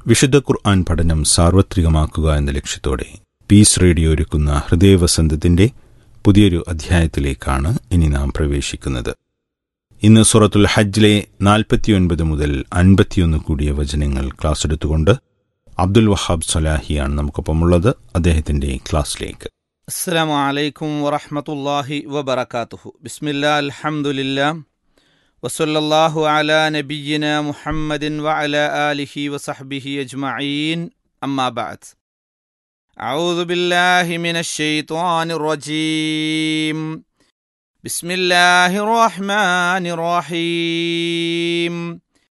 വിശുദ്ധ ഖുർആൻ പഠനം സാർവത്രികമാക്കുക എന്ന ലക്ഷ്യത്തോടെ പീസ് റേഡിയോ ഒരുക്കുന്ന ഹൃദയവസന്തത്തിന്റെ പുതിയൊരു അധ്യായത്തിലേക്കാണ് ഇനി നാം പ്രവേശിക്കുന്നത് ഇന്ന് സൂറത്തുൽ ഹജ്ജിലെ നാൽപ്പത്തിയൊൻപത് മുതൽ അൻപത്തിയൊന്ന് കൂടിയ വചനങ്ങൾ ക്ലാസ് എടുത്തുകൊണ്ട് അബ്ദുൽ വഹാബ് സലാഹിയാണ് നമുക്കൊപ്പമുള്ളത് അദ്ദേഹത്തിന്റെ ക്ലാസ്സിലേക്ക് السلام عليكم ورحمة الله وبركاته بسم الله الحمد لله وصلى الله على نبينا محمد وعلى آله وصحبه أجمعين أما بعد أعوذ بالله من الشيطان الرجيم بسم الله الرحمن الرحيم